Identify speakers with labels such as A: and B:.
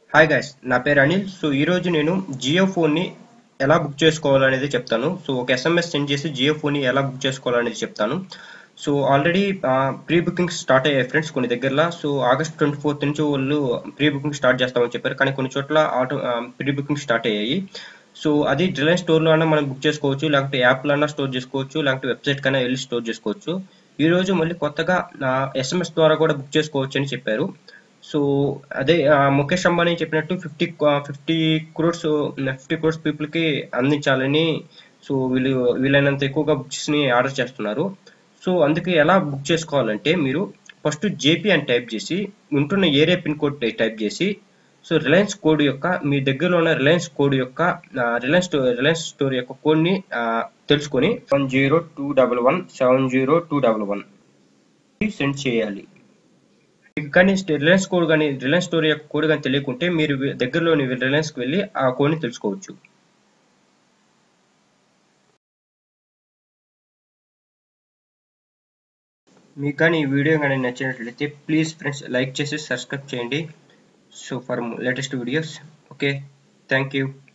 A: hi guys నా పేరు Anil so ఈరోజు నేను జియో ఫోన్ని ఎలా బుక్ చేసుకోవాలనేది చెప్తాను సో ఒక ఎస్ఎంఎస్ సెండ్ చేసి జియో ఫోన్ని ఎలా బుక్ చేసుకోవాలనేది చెప్తాను so already pre booking start అయ్యాయి ఫ్రెండ్స్ కొన్ని దగ్గరలో సో ఆగస్ట్ ట్వంటీ ఫోర్త్ నుంచి వాళ్ళు ప్రీ బుకింగ్ స్టార్ట్ చేస్తామని చెప్పారు కానీ కొన్ని చోట్ల ఆటో ప్రీ బుకింగ్ స్టార్ట్ అయ్యాయి సో అది రిలయన్స్ స్టోర్లో అయినా మనం బుక్ చేసుకోవచ్చు లేకపోతే యాప్లో అయినా స్టోర్ చేసుకోవచ్చు లేకపోతే వెబ్సైట్ కైనా వెళ్ళి స్టోర్ చేసుకోవచ్చు ఈ రోజు మళ్ళీ కొత్తగా ఎస్ఎంఎస్ ద్వారా కూడా బుక్ చేసుకోవచ్చు అని చెప్పారు సో అదే ఆ, ముఖేష్ అంబానీ చెప్పినట్టు fifty fifty crores fifty crores people కి అందించాలని సో వీళ్ళు వీలైనంత ఎక్కువగా బుక్స్ ని ఆర్డర్ చేస్తున్నారు సో అందుకే ఎలా బుక్ చేసుకోవాలంటే మీరు ఫస్ట్ జేపీ అని టైప్ చేసి ఉంటున్న ఏరియా పిన్ కోడ్ టైప్ చేసి సో రిలయన్స్ కోడ్ యొక్క మీ దగ్గరలో ఉన్న రిలయన్స్ కోడ్ యొక్క రిలయన్స్ రిలయన్స్ స్టోర్ యొక్క కోడ్ ని ఆ, తెలుసుకొని one zero two double one seven zero two double one send చేయాలి మీకు కానీ రిలయన్స్ కోడ్ కానీ రిలయన్స్ స్టోర్ యొక్క కోడ్ కానీ తెలియకుంటే మీరు వి- దగ్గరలోని రిలయన్స్ కి వెళ్ళి ఆ కోడ్ ని తెలుసుకోవచ్చు మీకు కానీ ఈ వీడియో కానీ నచ్చినట్లయితే ప్లీజ్ ఫ్రెండ్స్ లైక్ చేసి సబ్స్క్రైబ్ చేయండి so for latest videos okay thank you